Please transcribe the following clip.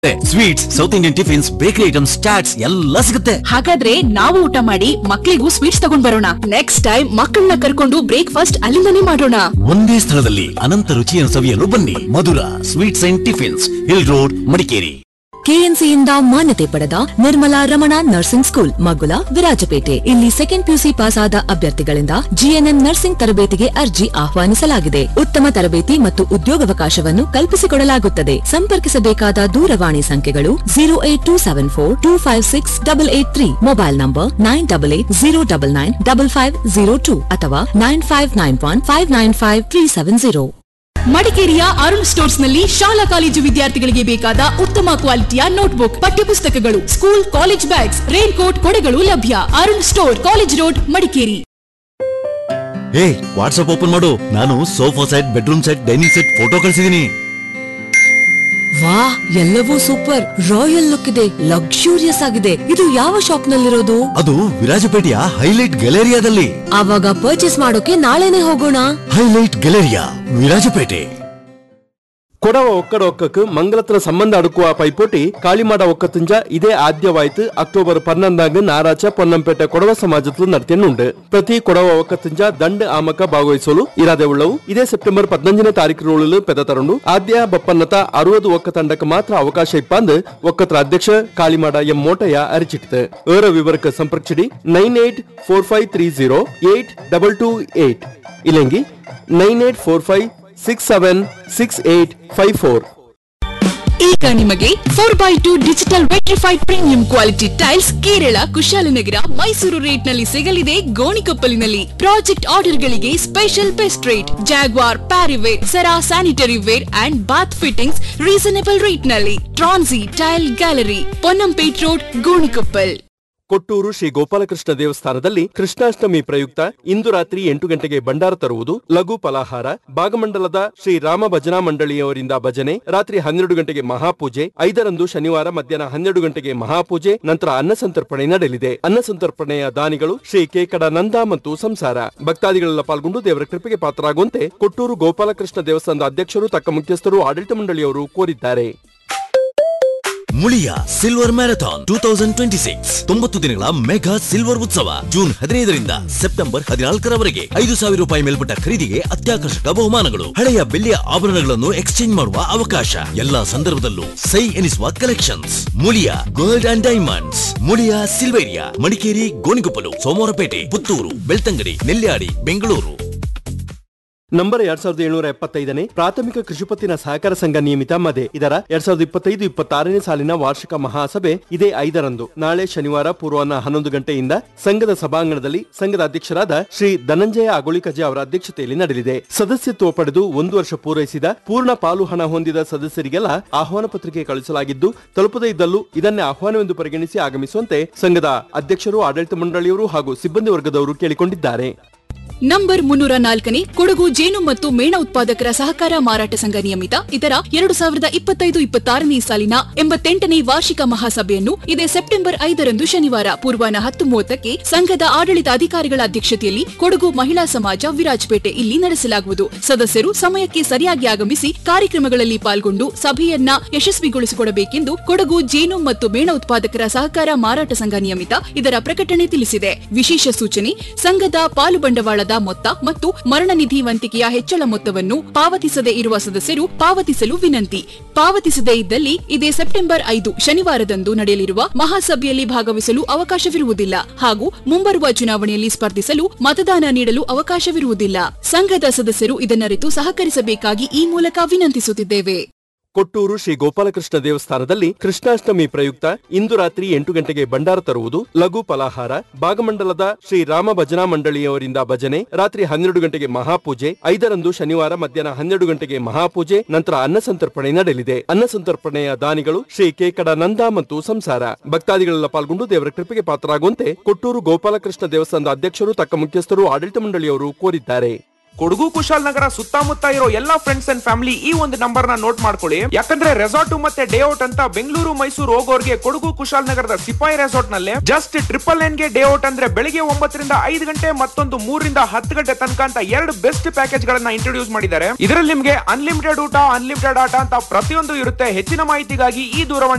sweets south Indian tiffins bakery items chats ಎಲ್ಲ ಸಿಗುತ್ತೆ ಹಾಗಾದ್ರೆ ನಾವು ಊಟ ಮಾಡಿ ಮಕ್ಳಿಗೂ ಸ್ವೀಟ್ಸ್ ತಗೊಂಡ್ ಬರೋಣ ನೆಕ್ಸ್ಟ್ ಟೈಮ್ ಮಕ್ಕಳನ್ನ ಕರ್ಕೊಂಡು ಬ್ರೇಕ್ಫಾಸ್ಟ್ ಅಲ್ಲಿಂದನೇ ಮಾಡೋಣ ಒಂದೇ ಸ್ಥಳದಲ್ಲಿ ಅನಂತ ರುಚಿಯನ್ನು ಸವಿಯಲು ಬನ್ನಿ Madhura sweets and tiffins hill road Madikeri ಕೆಎನ್ಸಿಯಿಂದ ಮಾನ್ಯತೆ ಪಡೆದ ನಿರ್ಮಲಾ ರಮಣ ನರ್ಸಿಂಗ್ ಸ್ಕೂಲ್ ಮಗುಲ ವಿರಾಜಪೇಟೆ ಇಲ್ಲಿ ಸೆಕೆಂಡ್ ಪಿಯುಸಿ ಪಾಸ್ ಆದ ಅಭ್ಯರ್ಥಿಗಳಿಂದ ಜಿಎನ್ಎಂ ನರ್ಸಿಂಗ್ ತರಬೇತಿಗೆ ಅರ್ಜಿ ಆಹ್ವಾನಿಸಲಾಗಿದೆ ಉತ್ತಮ ತರಬೇತಿ ಮತ್ತು ಉದ್ಯೋಗಾವಕಾಶವನ್ನು ಕಲ್ಪಿಸಿಕೊಡಲಾಗುತ್ತದೆ ಸಂಪರ್ಕಿಸಬೇಕಾದ ದೂರವಾಣಿ ಸಂಖ್ಯೆಗಳು zero eight two seven four two five six double eight three mobile number nine double eight zero double nine double five zero two ಅಥವಾ nine five nine one five nine five three seven zero ಮಡಿಕೇರಿಯ Arun stores ನಲ್ಲಿ ಶಾಲಾ college ವಿದ್ಯಾರ್ಥಿಗಳಿಗೆ ಬೇಕಾದ ಉತ್ತಮ ಕ್ವಾಲಿಟಿಯ notebook ಪಠ್ಯಪುಸ್ತಕಗಳು school college bags rain coat ಕೊಡೆಗಳು ಲಭ್ಯ Arun store college road Madikeri hey WhatsApp open ಮಾಡು ನಾನು sofa set bedroom set dining set photo ಕಳಿಸಿದೀನಿ ವಾ ಎಲ್ಲವೂ ಸೂಪರ್ ರಾಯಲ್ ಲುಕ್ ಇದೆ ಲಕ್ಸುರಿಯಸ್ ಆಗಿದೆ ಇದು ಯಾವ ಶಾಪ್ ನಲ್ಲಿರೋದು ಅದು ವಿರಾಜಪೇಟೆಯ ಹೈಲೈಟ್ ಗ್ಯಾಲೇರಿಯಾದಲ್ಲಿ ಆವಾಗ ಪರ್ಚೇಸ್ ಮಾಡೋಕೆ ನಾಳೆನೆ ಹೋಗೋಣ ಹೈಲೈಟ್ ಗ್ಯಾಲೇರಿಯಾ ವಿರಾಜಪೇಟೆ ಕೊಡವ ಒಕ್ಕಡ ಒಕ್ಕಕ್ಕೆ ಮಂಗಲತ್ರ ಸಂಬಂಧ ಅಡುಕುವ ಪೈಪೋಟಿ ಕಾಳಿಮಾಡ ಒಕ್ಕತುಂಜ ಇದೇ ಆದ್ಯವಾಯ್ತು ಅಕ್ಟೋಬರ್ ಪನ್ನೊಂದಾಗ ನಾರಾಚ ಪೊನ್ನಂಪೇಟೆ ಕೊಡವ ಸಮಾಜത്തിൽ നടത്തിയുണ്ട് ಪ್ರತಿ ಕೊಡವ ಒಕ್ಕತುಂಜ ದಂಡ ಆಮಕ ಭಾಗವಹಿಸಲು ಇರಾದೆ ಉಳ್ಳವು ಇದೇ ಸೆಪ್ಟೆಂಬರ್ ಪದ್ನಂಜನೇ ತಾರೀಕಿನೊಳಲು ಪೆದ ತರಂಡು ಆದ್ಯ ಬಪ್ಪನ್ನತ ಅರುವದು ಒಕ್ಕ ತಂಡಕ್ಕೆ ಮಾತ್ರ ಅವಕಾಶ ಇಪ್ಪಂದ್ ಒಕ್ಕತ್ರ ಅಧ್ಯಕ್ಷ ಕಾಳಿಮಾಡ ಎಂ ಮೋಟಯ್ಯ ಅರಿಚಿಟ್ಟಿತು ಏರ ವಿವರಕ್ಕೆ ಸಂಪರ್ಕಿಸಿಡಿ nine eight four five three zero eight double two eight ಇಲ್ಲಂಗಿ nine eight four five six seven six eight five four ಈಗ ನಿಮಗೆ four by two digital vitrified premium quality tiles Kerala Kushalnagar Mysuru rate ನಲ್ಲಿ ಸಿಗಲಿದೆ ಗೋಣಿಕೊಪ್ಪಲಿನಲ್ಲಿ ಪ್ರಾಜೆಕ್ಟ್ ಆರ್ಡರ್ ಗಳಿಗೆ special best rate Jaguar Parryware Cera sanitary ware and bath fittings reasonable rate ನಲ್ಲಿ ಟ್ರಾನ್ಸಿ tile gallery Ponnampet road Gonikoppal Kottur Shri Gopalakrishna ದೇವಸ್ಥಾನದಲ್ಲಿ ಕೃಷ್ಣಾಷ್ಟಮಿ ಪ್ರಯುಕ್ತ ಇಂದು ರಾತ್ರಿ ಎಂಟು ಗಂಟೆಗೆ ಭಂಡಾರ ತರುವುದು ಲಘು ಫಲಾಹಾರ ಭಾಗಮಂಡಲದ ಶ್ರೀ ರಾಮ ಭಜನಾ ಮಂಡಳಿಯವರಿಂದ ಭಜನೆ ರಾತ್ರಿ ಹನ್ನೆರಡು ಗಂಟೆಗೆ ಮಹಾಪೂಜೆ ಐದರಂದು ಶನಿವಾರ ಮಧ್ಯಾಹ್ನ ಹನ್ನೆರಡು ಗಂಟೆಗೆ ಮಹಾಪೂಜೆ ನಂತರ ಅನ್ನಸಂತರ್ಪಣೆ ನಡೆಯಲಿದೆ ಅನ್ನಸಂತರ್ಪಣೆಯ ದಾನಿಗಳು ಶ್ರೀ ಕೇಕಡ ನಂದ ಮತ್ತು ಸಂಸಾರ ಭಕ್ತಾದಿಗಳೆಲ್ಲ ಪಾಲ್ಗೊಂಡು ದೇವರ ಕೃಪೆಗೆ ಪಾತ್ರರಾಗುವಂತೆ ಕೊಟ್ಟೂರು ಗೋಪಾಲಕೃಷ್ಣ ದೇವಸ್ಥಾನದ ಅಧ್ಯಕ್ಷರು ತಕ್ಕ ಮುಖ್ಯಸ್ಥರು ಆಡಳಿತ ಮಂಡಳಿಯವರು ಕೋರಿದ್ದಾರೆ Muliya silver marathon two thousand twenty six ತೊಂಬತ್ತು ದಿನಗಳ ಮೆಗಾ ಸಿಲ್ವರ್ ಉತ್ಸವ ಜೂನ್ ಹದಿನೈದರಿಂದ ಸೆಪ್ಟೆಂಬರ್ ಹದಿನಾಲ್ಕರವರೆಗೆ ಐದು ಸಾವಿರ ರೂಪಾಯಿ ಮೇಲ್ಪಟ್ಟ ಖರೀದಿಗೆ ಅತ್ಯಾಕರ್ಷಕ ಬಹುಮಾನಗಳು ಹಳೆಯ ಬೆಳ್ಳಿಯ ಆಭರಣಗಳನ್ನು ಎಕ್ಸ್ಚೇಂಜ್ ಮಾಡುವ ಅವಕಾಶ ಎಲ್ಲಾ ಸಂದರ್ಭದಲ್ಲೂ ಸೈ ಎನಿಸುವ collections Muliya gold and diamonds Muliya Silveria Madikeri Gonikoppal Somwarpet Puttur Belthangady Nelyadi Bengaluru number ಎರಡ್ ಸಾವಿರದ ಏಳ್ನೂರ ಎಪ್ಪತ್ತೈದನೇ ಪ್ರಾಥಮಿಕ ಕೃಷಿಪತ್ತಿನ ಸಹಕಾರ ಸಂಘ ನಿಯಮಿತ ಮದೆ ಇದರ ಎರಡ್ ಸಾವಿರದ ಇಪ್ಪತ್ತೈದು ಇಪ್ಪತ್ತಾರನೇ ಸಾಲಿನ ವಾರ್ಷಿಕ ಮಹಾಸಭೆ ಇದೇ ಐದರಂದು ನಾಳೆ ಶನಿವಾರ ಪೂರ್ವಾಹ್ನ ಹನ್ನೊಂದು ಗಂಟೆಯಿಂದ ಸಂಘದ ಸಭಾಂಗಣದಲ್ಲಿ ಸಂಘದ ಅಧ್ಯಕ್ಷರಾದ ಶ್ರೀ ಧನಂಜಯ ಅಗೋಳಿಕಜೆ ಅವರ ಅಧ್ಯಕ್ಷತೆಯಲ್ಲಿ ನಡೆಯಲಿದೆ ಸದಸ್ಯತ್ವ ಪಡೆದು ಒಂದು ವರ್ಷ ಪೂರೈಸಿದ ಪೂರ್ಣ ಪಾಲು ಹಣ ಹೊಂದಿದ ಸದಸ್ಯರಿಗೆಲ್ಲ ಆಹ್ವಾನ ಪತ್ರಿಕೆ ಕಳುಹಿಸಲಾಗಿದ್ದು ತಲುಪದೇ ಇದ್ದಲ್ಲೂ ಇದನ್ನೇ ಆಹ್ವಾನವೆಂದು ಪರಿಗಣಿಸಿ ಆಗಮಿಸುವಂತೆ ಸಂಘದ ಅಧ್ಯಕ್ಷರು ಆಡಳಿತ ಮಂಡಳಿಯವರು ಹಾಗೂ ಸಿಬ್ಬಂದಿ ವರ್ಗದವರು ಕೇಳಿಕೊಂಡಿದ್ದಾರೆ ನಂಬರ್ ಮುನ್ನೂರ ನಾಲ್ಕನೇ ಕೊಡಗು ಜೇನು ಮತ್ತು ಮೇಣ ಉತ್ಪಾದಕರ ಸಹಕಾರ ಮಾರಾಟ ಸಂಘ ನಿಯಮಿತ ಇದರ ಎರಡು ಸಾವಿರದ ಇಪ್ಪತ್ತೈದು ಇಪ್ಪತ್ತಾರನೇ ಸಾಲಿನ ಎಂಬತ್ತೆಂಟನೇ ವಾರ್ಷಿಕ ಮಹಾಸಭೆಯನ್ನು ಇದೇ ಸೆಪ್ಟೆಂಬರ್ ಐದರಂದು ಶನಿವಾರ ಪೂರ್ವಾಹ್ನ ಹತ್ತು ಮೂವತ್ತಕ್ಕೆ ಸಂಘದ ಆಡಳಿತ ಅಧಿಕಾರಿಗಳ ಅಧ್ಯಕ್ಷತೆಯಲ್ಲಿ ಕೊಡಗು ಮಹಿಳಾ ಸಮಾಜ ವಿರಾಜಪೇಟೆ ಇಲ್ಲಿ ನಡೆಸಲಾಗುವುದು ಸದಸ್ಯರು ಸಮಯಕ್ಕೆ ಸರಿಯಾಗಿ ಆಗಮಿಸಿ ಕಾರ್ಯಕ್ರಮಗಳಲ್ಲಿ ಪಾಲ್ಗೊಂಡು ಸಭೆಯನ್ನ ಯಶಸ್ವಿಗೊಳಿಸಿಕೊಡಬೇಕೆಂದು ಕೊಡಗು ಜೇನು ಮತ್ತು ಮೇಣ ಉತ್ಪಾದಕರ ಸಹಕಾರ ಮಾರಾಟ ಸಂಘ ನಿಯಮಿತ ಇದರ ಪ್ರಕಟಣೆ ತಿಳಿಸಿದೆ ವಿಶೇಷ ಸೂಚನೆ ಸಂಘದ ಪಾಲು ಬಂಡವಾಳದ ಮೊತ್ತ ಮತ್ತು ಮರಣ ನಿಧಿ ವಂತಿಕೆಯ ಹೆಚ್ಚಳ ಮೊತ್ತವನ್ನು ಪಾವತಿಸದೇ ಇರುವ ಸದಸ್ಯರು ಪಾವತಿಸಲು ವಿನಂತಿ ಪಾವತಿಸದೇ ಇದ್ದಲ್ಲಿ ಇದೇ ಸೆಪ್ಟೆಂಬರ್ ಐದು ಶನಿವಾರದಂದು ನಡೆಯಲಿರುವ ಮಹಾಸಭೆಯಲ್ಲಿ ಭಾಗವಹಿಸಲು ಅವಕಾಶವಿರುವುದಿಲ್ಲ ಹಾಗೂ ಮುಂಬರುವ ಚುನಾವಣೆಯಲ್ಲಿ ಸ್ಪರ್ಧಿಸಲು ಮತದಾನ ನೀಡಲು ಅವಕಾಶವಿರುವುದಿಲ್ಲ ಸಂಘದ ಸದಸ್ಯರು ಇದನ್ನರಿತು ಸಹಕರಿಸಬೇಕಾಗಿ ಈ ಮೂಲಕ ವಿನಂತಿಸುತ್ತಿದ್ದೇವೆ ಕೊಟ್ಟೂರು ಶ್ರೀ ಗೋಪಾಲಕೃಷ್ಣ ದೇವಸ್ಥಾನದಲ್ಲಿ ಕೃಷ್ಣಾಷ್ಟಮಿ ಪ್ರಯುಕ್ತ ಇಂದು ರಾತ್ರಿ ಎಂಟು ಗಂಟೆಗೆ ಭಂಡಾರ ತರುವುದು ಲಘು ಫಲಾಹಾರ ಭಾಗಮಂಡಲದ ಶ್ರೀ ರಾಮ ಭಜನಾ ಮಂಡಳಿಯವರಿಂದ ಭಜನೆ ರಾತ್ರಿ ಹನ್ನೆರಡು ಗಂಟೆಗೆ ಮಹಾಪೂಜೆ ಐದರಂದು ಶನಿವಾರ ಮಧ್ಯಾಹ್ನ ಹನ್ನೆರಡು ಗಂಟೆಗೆ ಮಹಾಪೂಜೆ ನಂತರ ಅನ್ನಸಂತರ್ಪಣೆ ನಡೆಯಲಿದೆ ಅನ್ನಸಂತರ್ಪಣೆಯ ದಾನಿಗಳು ಶ್ರೀ ಕೇಕಡ ನಂದ ಮತ್ತು ಸಂಸಾರ ಭಕ್ತಾದಿಗಳೆಲ್ಲ ಪಾಲ್ಗೊಂಡು ದೇವರ ಕೃಪೆಗೆ ಪಾತ್ರರಾಗುವಂತೆ ಕೊಟ್ಟೂರು ಗೋಪಾಲಕೃಷ್ಣ ದೇವಸ್ಥಾನದ ಅಧ್ಯಕ್ಷರು ತಕ್ಕ ಮುಖ್ಯಸ್ಥರು ಆಡಳಿತ ಮಂಡಳಿಯವರು ಕೋರಿದ್ದಾರೆ ಕೊಡಗು ಕುಶಾಲನಗರ ಸುತ್ತಮುತ್ತ ಇರೋ ಎಲ್ಲಾ ಫ್ರೆಂಡ್ಸ್ ಅಂಡ್ ಫ್ಯಾಮಿಲಿ ಈ ಒಂದು ನಂಬರ್ ನ ನೋಟ್ ಮಾಡ್ಕೊಳ್ಳಿ ಯಾಕಂದ್ರೆ ರೆಸಾರ್ಟ್ ಮತ್ತೆ ಡೇ ಔಟ್ ಅಂತ ಬೆಂಗಳೂರು ಮೈಸೂರು ಹೋಗೋರ್ಗೆ ಕೊಡಗು ಕುಶಾಲನಗರದ ಸಿಪಾಯಿ ರೆಸಾರ್ಟ್ ನಲ್ಲಿ ಜಸ್ಟ್ ಟ್ರಿಪಲ್ ನೈನ್ ಗೆ ಡೇ ಔಟ್ ಅಂದ್ರೆ ಬೆಳಿಗ್ಗೆ ಒಂಬತ್ತರಿಂದ ಐದು ಗಂಟೆ ಮತ್ತೊಂದು ಮೂರರಿಂದ ಹತ್ತು ಗಂಟೆ ತನಕ ಅಂತ ಎರಡು ಬೆಸ್ಟ್ ಪ್ಯಾಕೇಜ್ ಗಳನ್ನ ಇಂಟ್ರೊಡ್ಯೂಸ್ ಮಾಡಿದ್ದಾರೆ ಇದರಲ್ಲಿ ನಿಮ್ಗೆ ಅನ್ಲಿಮಿಟೆಡ್ ಊಟ ಅನ್ಲಿಮಿಟೆಡ್ ಆಟ ಅಂತ ಪ್ರತಿಯೊಂದು ಇರುತ್ತೆ ಹೆಚ್ಚಿನ ಮಾಹಿತಿಗಾಗಿ ಈ ದೂರವಾಣಿ